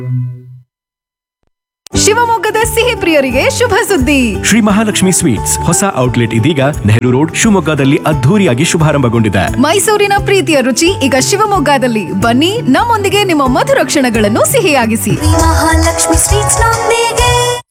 ಶಿವಮೊಗ್ಗದ ಸಿಹಿ ಪ್ರಿಯರಿಗೆ ಶುಭ ಸುದ್ದಿ ಶ್ರೀ ಮಹಾಲಕ್ಷ್ಮಿ ಸ್ವೀಟ್ಸ್ ಹೊಸ ಔಟ್ಲೆಟ್ ಇದೀಗ ನೆಹರು ರೋಡ್ ಶಿವಮೊಗ್ಗದಲ್ಲಿ ಅದ್ಧೂರಿಯಾಗಿ ಶುಭಾರಂಭಗೊಂಡಿದೆ ಮೈಸೂರಿನ ಪ್ರೀತಿಯ ರುಚಿ ಈಗ ಶಿವಮೊಗ್ಗದಲ್ಲಿ ಬನ್ನಿ ನಮ್ಮೊಂದಿಗೆ ನಿಮ್ಮ ಮಧುರ ಕ್ಷಣಗಳನ್ನು ಸಿಹಿಯಾಗಿಸಿ ಮಹಾಲಕ್ಷ್ಮಿ ಸ್ವೀಟ್ಸ್ ನೊಂದಿಗೆ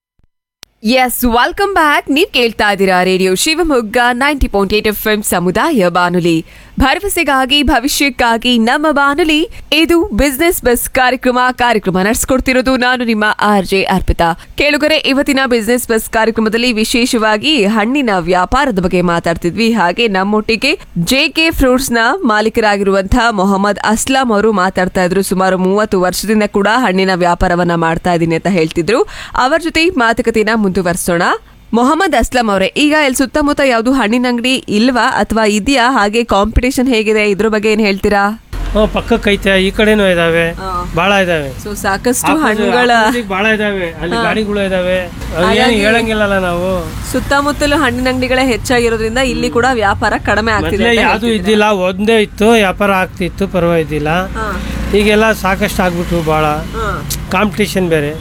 ಎಸ್ ವೆಲ್ಕಮ್ ಬ್ಯಾಕ್ ನೀವ್ ಕೇಳ್ತಾ ಇದ್ದೀರಾ radio Shivamogga ninety point eight F M ಸಮುದಾಯ ಬಾನುಲಿ ಭರವಸೆಗಾಗಿ ಭವಿಷ್ಯಕ್ಕಾಗಿ ನಮ್ಮ ಬಾನುಲಿ ಇದು ಬಿಸ್ನೆಸ್ ಬಸ್ ಕಾರ್ಯಕ್ರಮ ಕಾರ್ಯಕ್ರಮ ನಡೆಸ್ಕೊಡ್ತಿರೋದು ನಾನು ನಿಮ್ಮ ಆರ್ ಜೆ ಅರ್ಪಿತಾ ಕೇಳುಗರೆ ಇವತ್ತಿನ ಬಿಸ್ನೆಸ್ ಬಸ್ ಕಾರ್ಯಕ್ರಮದಲ್ಲಿ ವಿಶೇಷವಾಗಿ ಹಣ್ಣಿನ ವ್ಯಾಪಾರದ ಬಗ್ಗೆ ಮಾತಾಡ್ತಿದ್ವಿ ಹಾಗೆ ನಮ್ಮೊಟ್ಟಿಗೆ ಜೆ ಕೆ ಫ್ರೂಟ್ಸ್ ನ ಮಾಲೀಕರಾಗಿರುವಂತಹ ಮೊಹಮ್ಮದ್ ಅಸ್ಲಾಂ ಅವರು ಮಾತಾಡ್ತಾ ಇದ್ರು ಸುಮಾರು ಮೂವತ್ತು ವರ್ಷದಿಂದ ಕೂಡ ಹಣ್ಣಿನ ವ್ಯಾಪಾರವನ್ನ ಮಾಡ್ತಾ ಇದ್ದೀನಿ ಅಂತ ಹೇಳ್ತಿದ್ರು ಅವರ ಜೊತೆ ಮಾತುಕತೆನ ಮುಂದುವರಿಸೋಣ ಮೊಹಮ್ಮದ್ ಅಸ್ಲಾಂ ಅವರೇ ಈಗ ಇಲ್ಲಿ ಸುತ್ತಮುತ್ತ ಯಾವ್ದು ಹಣ್ಣಿನ ಅಂಗಡಿ ಇಲ್ವಾ ಅಥವಾ ಇದೆಯಾ ಹಾಗೆ ಕಾಂಪಿಟೇಷನ್ ಹೇಗಿದೆ ಇದ್ರ ಬಗ್ಗೆ ಏನ್ ಹೇಳ್ತೀರಾ ಹ್ಞೂ ಪಕ್ಕಕ್ಕೆ ಐತೆ ಈ ಕಡೆನೂ ಇದಾವೆ ಭಾಳ ಇದಾವೆ ಸೊ ಸಾಕಷ್ಟು ಹಣ್ಣುಗಳ ಭಾಳ ಇದಾವೆ ಅಲ್ಲಿ ಗಾಡಿಗಳು ಇದಾವೆ ಏನು ಹಾಗಾಗಿ- ಹೇಳಂಗಿಲ್ಲಲ್ಲ ನಾವು ಸುತ್ತಮುತ್ತಲು ಹಣ್ಣಿನ ಅಂಗಡಿಗಳೇ ಹೆಚ್ಚಾಗಿರೋದ್ರಿಂದ ಇಲ್ಲಿ ಕೂಡ ವ್ಯಾಪಾರ ಕಡಿಮೆ ಆಗ್ತಿದೆ ಮೊದಲೇ ಅಂತ ಯಾವುದು ಹೇಳ್ತಿದ್ದೀರಾ. ಇದ್ದಿಲ್ಲ ಒಂದೇ ಇತ್ತು ವ್ಯಾಪಾರ ಆಗ್ತಿತ್ತು ಪರವಾಗಿದ್ದಿಲ್ಲ ಹಾ, ಈಗೆಲ್ಲ ಸಾಕಷ್ಟು ಆಗ್ಬಿಟ್ವು ಭಾಳ ಹಾ. ಕಾಂಪಿಟೇಷನ್ ಬೇರೆ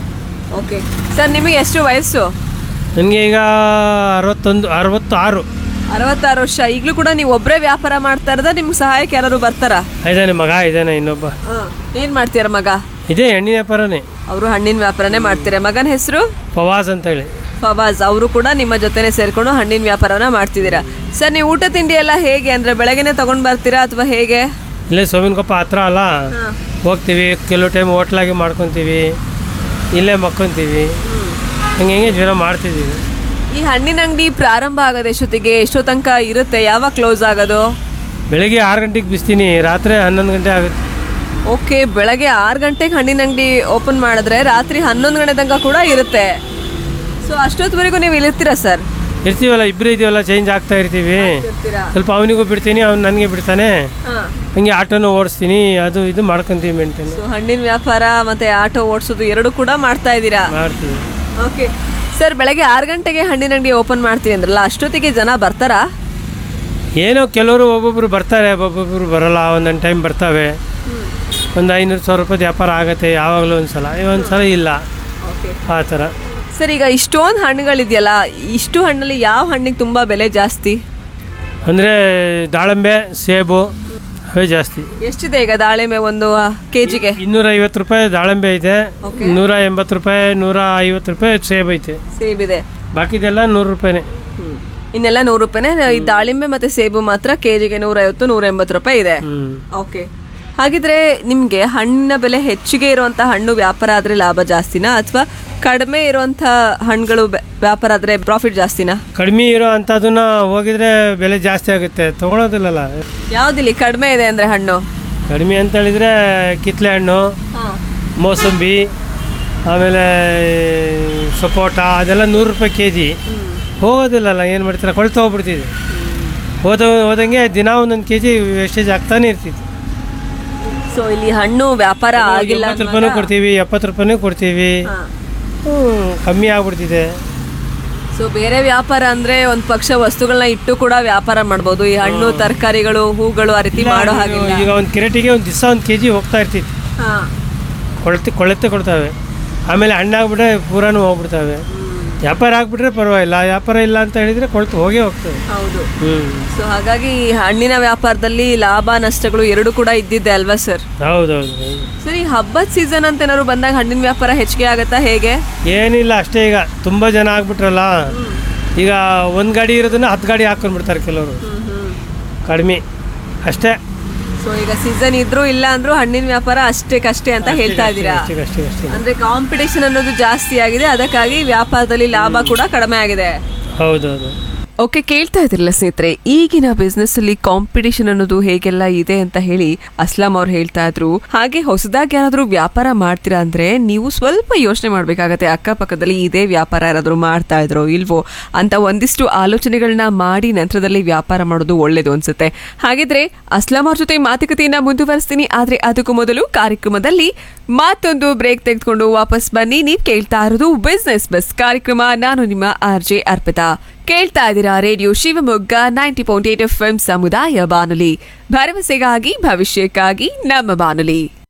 ಓಕೆ ಸರ್ ನಿಮಗೆ ಎಷ್ಟು ವಯಸ್ಸು ನನಗೆ ಈಗ ಅರವತ್ತೊಂದು ಅರವತ್ತು ಆರು ಅರವತ್ತಾರು ವರ್ಷ ಈಗಲೂ ಕೂಡ ನೀವು ಒಬ್ಬರೇ ವ್ಯಾಪಾರ ಮಾಡ್ತಾ ಇರೋದ ನಿಮ್ಗೆ ಸಹಾಯಕ್ಕೆ ಯಾರು ಬರ್ತಾರಾ ಇದ್ದಾನೆ ಮಗ ಇದ್ದಾನೆ ಇನ್ನೊಬ್ಬ ಏನ್ ಮಾಡ್ತೀರ ಮಗ ಇದೇ ಹೆಣ್ಣಿನ ವ್ಯಾಪಾರನೇ ಅವರು ಹಣ್ಣಿನ ವ್ಯಾಪಾರನೇ ಮಾಡ್ತೀರಾ ಮಗನ ಹೆಸರು ಫವಾಜ್ ಅಂತ ಹೇಳಿ ಫವಾಜ್ ಅವರು ಕೂಡ ನಿಮ್ಮ ಜೊತೆನೆ ಸೇರ್ಕೊಂಡು ಹಣ್ಣಿನ ವ್ಯಾಪಾರನ ಮಾಡ್ತಿದ್ದೀರಾ ಸರ್ ನೀವು ಊಟ ತಿಂಡಿ ಎಲ್ಲ ಹೇಗೆ ಅಂದ್ರೆ ಬೆಳಗ್ಗೆನೆ ತಗೊಂಡ್ ಬರ್ತೀರಾ ಅಥವಾ ಹೇಗೆ ಇಲ್ಲೇ ಸೋಮಿನಕೊಪ್ಪ ಹತ್ರ ಅಲ್ಲ ಹೋಗ್ತೀವಿ ಕೆಲವು ಟೈಮ್ ಹೋಟ್ಲಾಗಿ ಮಾಡ್ಕೊತೀವಿ ಇಲ್ಲೇ ಮಕ್ಕೊಂತೀವಿ ಹಂಗೆ ಹಿಂಗೆ ಜೀವನ ಮಾಡ್ತಿದ್ದೀವಿ ಈ ಹಣ್ಣಿನ ಅಂಗಡಿ ಪ್ರಾರಂಭ ಆಗೋದು ಎಷ್ಟೊತ್ತಿಗೆ ಎಷ್ಟೋ ತನಕ ಇರುತ್ತೆ ಯಾವಾಗ ಕ್ಲೋಸ್ ಆಗೋದು ಬೆಳಿಗ್ಗೆ ಆರು ಗಂಟೆಗೆ ಬಿಸ್ತೀನಿ ರಾತ್ರಿ ಹನ್ನೊಂದು ಗಂಟೆ ಆಗುತ್ತೆ ಓಕೆ ಬೆಳಗ್ಗೆ ಆರು ಗಂಟೆಗೆ ಹಣ್ಣಿನ ಅಂಗಡಿ ಓಪನ್ ಮಾಡಿದ್ರೆ ರಾತ್ರಿ ಹನ್ನೊಂದು ಗಂಟೆ ತನಕ ಕೂಡ ಇರುತ್ತೆ ಸೊ ಅಷ್ಟೊತ್ತವರೆಗೂ ನೀವು ಇಲ್ಲಿರ್ತೀರಾ ಸರ್ ಇರ್ತೀವಲ್ಲ ಇಬ್ಬರು ಇದೀವಲ್ಲ ಚೇಂಜ್ ಆಗ್ತಾ ಇರ್ತೀವಿ ಇರ್ತೀರಾ ಸ್ವಲ್ಪ ಅವನಿಗೂ ಬಿಡ್ತೀನಿ ಅವ್ನು ನನಗೆ ಬಿಡ್ತಾನೆ ಹಾಂ ಹಂಗೆ ಆಟೋನು ಓಡಿಸ್ತೀನಿ ಅದು ಇದು ಮಾಡ್ಕೊಂತೀವಿ ಮೇಂಟೈನ್ ಸೊ ಹಣ್ಣಿನ ವ್ಯಾಪಾರ ಮತ್ತೆ ಆಟೋ ಓಡಿಸೋದು ಎರಡು ಕೂಡ ಮಾಡ್ತಾ ಇದ್ದೀರಾ ಮಾಡ್ತೀವಿ ಓಕೆ ಸರ್ ಬೆಳಗ್ಗೆ ಆರು ಗಂಟೆಗೆ ಹಣ್ಣಿನ ಅಂಗಡಿ ಓಪನ್ ಮಾಡ್ತೀನಿ ಅಂದ್ರಲ್ಲ ಅಷ್ಟೊತ್ತಿಗೆ ಜನ ಬರ್ತಾರಾ ಏನೋ ಕೆಲವರು ಒಬ್ಬೊಬ್ರು ಬರ್ತಾರೆ ಒಬ್ಬೊಬ್ರು ಬರಲ್ಲ ಒಂದೊಂದು ಟೈಮ್ ಬರ್ತವೆ ಒಂದು ಐನೂರು ಸಾವಿರ ರೂಪಾಯಿ ವ್ಯಾಪಾರ ಆಗುತ್ತೆ ಯಾವಾಗಲೂ ಒಂದು ಸಲ ಒಂದು ಸಲ ಇಲ್ಲ ಆ ಥರ ಸರ್ ಈಗ ಇಷ್ಟೊಂದು ಹಣ್ಣುಗಳಿದೆಯಲ್ಲ ಇಷ್ಟು ಹಣ್ಣಲ್ಲಿ ಯಾವ ಹಣ್ಣಿಗೆ ತುಂಬ ಬೆಲೆ ಜಾಸ್ತಿ ಅಂದರೆ ದಾಳಿಂಬೆ ಸೇಬು ಅವೇ ಜಾಸ್ತಿ ಎಷ್ಟಿದೆ ಈಗ ದಾಳಿಂಬೆ ಒಂದು ಕೆ ಜಿಗೆ ಇನ್ನೂರ ಐವತ್ತು ರೂಪಾಯಿ ದಾಳಿಂಬೆ ಇದೆ Okay. ನೂರ ಎಂಬತ್ತು ರೂಪಾಯಿ ನೂರ ಐವತ್ತು ರೂಪಾಯಿ ಸೇಬು ಐತೆ ಸೇಬಿದೆ ಬಾಕಿದೆಲ್ಲ ನೂರು ರೂಪಾಯಿನೇ ಇನ್ನೆಲ್ಲ ನೂರು ರೂಪಾಯಿನೇ ಈ ದಾಳಿಂಬೆ ಮತ್ತೆ ಸೇಬು ಮಾತ್ರ ಕೆ ಜಿಗೆ ನೂರೈವತ್ತು ನೂರ ಎಂಬತ್ತು ರೂಪಾಯಿ ಇದೆ ಹ್ಞೂ ಓಕೆ ಹಾಗಿದ್ರೆ ನಿಮಗೆ ಹಣ್ಣಿನ ಬೆಲೆ ಹೆಚ್ಚಿಗೆ ಇರುವಂತ ಹಣ್ಣು ವ್ಯಾಪಾರ ಆದ್ರೆ ಲಾಭ ಜಾಸ್ತಿನಾ ಅಥವಾ ಕಡಿಮೆ ಇರುವಂತ ಹಣ್ಣುಗಳು ಬೆ- ವ್ಯಾಪಾರ ಆದ್ರೆ ಪ್ರಾಫಿಟ್ ಜಾಸ್ತಿನಾ ಕಡಿಮೆ ಇರೋ ಅಂಥದ್ದನ್ನ ಹೋಗಿದ್ರೆ ಬೆಲೆ ಜಾಸ್ತಿ ಆಗುತ್ತೆ ತೊಗೊಳೋದಿಲ್ಲಲ್ಲ ಯಾವ್ದಿಲ್ಲಿ ಕಡಿಮೆ ಇದೆ ಅಂದ್ರೆ ಹಣ್ಣು ಕಡಿಮೆ ಅಂತ ಹೇಳಿದ್ರೆ ಕಿತ್ಲೆ ಹಣ್ಣು ಮೋಸಂಬಿ ಆಮೇಲೆ ಸಪೋಟ ಅದೆಲ್ಲ ನೂರು ರೂಪಾಯಿ ಕೆ ಜಿ ಹೋಗೋದಿಲ್ಲಲ್ಲ ಏನು ಮಾಡ್ತೀರಾ ಕೊಳ್ತು ಹೋಗ್ಬಿಡ್ತಿದೆ ಹೋದ ಹೋದಂಗೆ ದಿನ ಒಂದೊಂದು ಕೆ ಜಿ ವೇಸ್ಟೇಜ್ ಆಗ್ತಾನೆ ಇರ್ತಿತ್ತು ಸೊ ಇಲ್ಲಿ ಹಣ್ಣು ವ್ಯಾಪಾರ ಆಗಿಲ್ಲ ಎಂಬತ್ತು ರೂಪಾಯಿನೂ ಕೊಡ್ತೀವಿ ಎಪ್ಪತ್ತು ರೂಪಾಯಿನೂ ಕೊಡ್ತೀವಿ ಹ್ಞೂ ಕಮ್ಮಿ ಆಗ್ಬಿಡ್ತಿದೆ ಸೊ ಬೇರೆ ವ್ಯಾಪಾರ ಅಂದ್ರೆ ಒಂದ್ ಪಕ್ಷ ವಸ್ತುಗಳನ್ನ ಇಟ್ಟು ಕೂಡ ವ್ಯಾಪಾರ ಮಾಡ್ಬೋದು ಈ ಹಣ್ಣು ತರಕಾರಿಗಳು ಹೂಗಳು ಆ ರೀತಿ ಮಾಡೋ ಹಾಗಿಲ್ಲ ಈಗ ಒಂದು ಕೆರೆಟಿಗೆ ಒಂದು ದಿವಸ ಒಂದು ಕೆ ಜಿ ಹೋಗ್ತಾ ಇರ್ತಿತ್ತು ಹಾ. ಕೊಳತೆ ಕೊಳೆತೆ ಕೊಡ್ತವೆ ಆಮೇಲೆ ಹಣ್ಣಾಗ್ಬಿಟ್ರೆ ಪೂರಾನು ಹೋಗ್ಬಿಡ್ತವೆ ವ್ಯಾಪಾರ ಆಗ್ಬಿಟ್ರೆ ಪರವಾಗಿಲ್ಲ ವ್ಯಾಪಾರ ಇಲ್ಲ ಅಂತ ಹೇಳಿದ್ರೆ ಕೊಳ್ತು ಹೋಗೇ ಹೋಗ್ತವೆ ಹೌದು ಹ್ಞೂ ಸೊ ಹಾಗಾಗಿ ಈ ಹಣ್ಣಿನ ವ್ಯಾಪಾರದಲ್ಲಿ ಲಾಭ ನಷ್ಟಗಳು ಎರಡು ಕೂಡ ಇದ್ದಿದ್ದೆ ಅಲ್ವಾ ಸರ್ ಹೌದೌದು ಸರ್ ಈ ಹಬ್ಬದ ಸೀಸನ್ ಅಂತ ಏನಾದ್ರು ಬಂದಾಗ ಹಣ್ಣಿನ ವ್ಯಾಪಾರ ಹೆಚ್ಚಿಗೆ ಆಗತ್ತಾ ಹೇಗೆ ಏನಿಲ್ಲ ಅಷ್ಟೇ ಈಗ ತುಂಬ ಜನ ಆಗ್ಬಿಟ್ರಲ್ಲ ಈಗ ಒಂದು ಗಾಡಿ ಇರೋದನ್ನ ಹತ್ತು ಗಾಡಿ ಹಾಕೊಂಡ್ಬಿಡ್ತಾರೆ ಕೆಲವರು ಕಡಿಮೆ ಅಷ್ಟೇ ಸೊ ಈಗ ಸೀಸನ್ ಇದ್ರೂ ಇಲ್ಲ ಅಂದ್ರೂ ಹಣ್ಣಿನ ವ್ಯಾಪಾರ ಅಷ್ಟಕ್ಕಷ್ಟೇ ಅಂತ ಹೇಳ್ತಾ ಇದ್ದೀರಾ ಅಷ್ಟೇ ಅಷ್ಟೇ ಅಷ್ಟೇ ಅಂದ್ರೆ ಕಾಂಪಿಟೇಷನ್ ಅನ್ನೋದು ಜಾಸ್ತಿ ಆಗಿದೆ ಅದಕ್ಕಾಗಿ ವ್ಯಾಪಾರದಲ್ಲಿ ಲಾಭ ಕೂಡ ಕಡಿಮೆ ಆಗಿದೆ ಹೌದೌದು ಓಕೆ ಕೇಳ್ತಾ ಇದ್ರಲ್ಲ ಸ್ನೇಹಿತರೆ ಈಗಿನ ಬಿಸ್ನೆಸ್ ಅಲ್ಲಿ ಕಾಂಪಿಟೇಷನ್ ಅನ್ನೋದು ಹೇಗೆಲ್ಲ ಇದೆ ಅಂತ ಹೇಳಿ ಅಸ್ಲಾಂ ಅವ್ರು ಹೇಳ್ತಾ ಇದ್ರು ಹಾಗೆ ಹೊಸದಾಗಿ ಯಾರಾದ್ರೂ ವ್ಯಾಪಾರ ಮಾಡ್ತೀರಾ ಅಂದ್ರೆ ನೀವು ಸ್ವಲ್ಪ ಯೋಚನೆ ಮಾಡ್ಬೇಕಾಗತ್ತೆ ಅಕ್ಕಪಕ್ಕದಲ್ಲಿ ಇದೇ ವ್ಯಾಪಾರ ಯಾರಾದ್ರೂ ಮಾಡ್ತಾ ಇದ್ರೋ ಇಲ್ವೋ ಅಂತ ಒಂದಿಷ್ಟು ಆಲೋಚನೆಗಳನ್ನ ಮಾಡಿ ನಂತರದಲ್ಲಿ ವ್ಯಾಪಾರ ಮಾಡೋದು ಒಳ್ಳೇದು ಅನ್ಸುತ್ತೆ ಹಾಗಿದ್ರೆ ಅಸ್ಲಾಂ ಅವ್ರ ಜೊತೆ ಮಾತುಕತೆಯನ್ನ ಮುಂದುವರಿಸ್ತೀನಿ ಆದ್ರೆ ಅದಕ್ಕೂ ಮೊದಲು ಕಾರ್ಯಕ್ರಮದಲ್ಲಿ ಮತ್ತೊಂದು ಬ್ರೇಕ್ ತೆಗೆದುಕೊಂಡು ವಾಪಸ್ ಬನ್ನಿ ನೀವ್ ಕೇಳ್ತಾ ಇರೋದು ಬಿಸ್ನೆಸ್ ಬಸ್ ಕಾರ್ಯಕ್ರಮ ನಾನು ನಿಮ್ಮ ಆರ್ ಜೆ ಅರ್ಪಿತಾ ಕೇಳ್ತಾ ಇದ್ದೀರಾ radio Shivamogga ninety point eight F M ಸಮುದಾಯ ಬಾನುಲಿ ಭರವಸೆಗಾಗಿ ಭವಿಷ್ಯಕ್ಕಾಗಿ ನಮ್ಮ ಬಾನುಲಿ